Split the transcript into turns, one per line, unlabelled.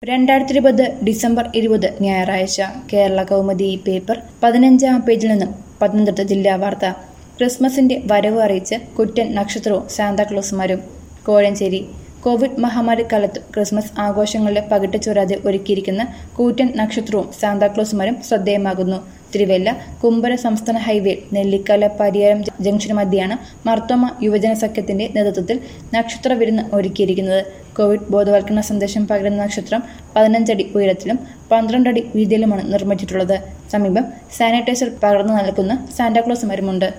രണ്ടായിരത്തി ഇരുപത് ഡിസംബർ ഇരുപത് ഞായറാഴ്ച കേരള കൗമുദി പേപ്പർ പതിനഞ്ചാം പേജിൽ നിന്നും പത്തനംതിട്ട ജില്ലാ വാർത്ത ക്രിസ്മസിന്റെ വരവ് അറിയിച്ച് കുറ്റൻ നക്ഷത്രവും സാന്താക്ലോസുമാരും കോഴഞ്ചേരി കോവിഡ് മഹാമാരി കാലത്ത് ക്രിസ്മസ് ആഘോഷങ്ങളുടെ പകിട്ടച്ചൊരാതെ ഒരുക്കിയിരിക്കുന്ന കൂറ്റൻ നക്ഷത്രവും സാന്താക്ലോസുമാരും ശ്രദ്ധേയമാകുന്നു തിരുവല്ല കുമ്പര സംസ്ഥാന ഹൈവേ നെല്ലിക്കല പരിയാരം ജംഗ്ഷന് മധ്യയാണ് മർത്തോമ യുവജന സഖ്യത്തിന്റെ നേതൃത്വത്തിൽ നക്ഷത്ര വിരുന്ന് ഒരുക്കിയിരിക്കുന്നത് കോവിഡ് ബോധവൽക്കരണ സന്ദേശം പകരുന്ന നക്ഷത്രം പതിനഞ്ചടി ഉയരത്തിലും പന്ത്രണ്ടടി വീതിയിലുമാണ് നിർമ്മിച്ചിട്ടുള്ളത് സമീപം സാനിറ്റൈസർ പകർന്നു നൽകുന്ന സാന്റാക്ലോസുമാരുമുണ്ട്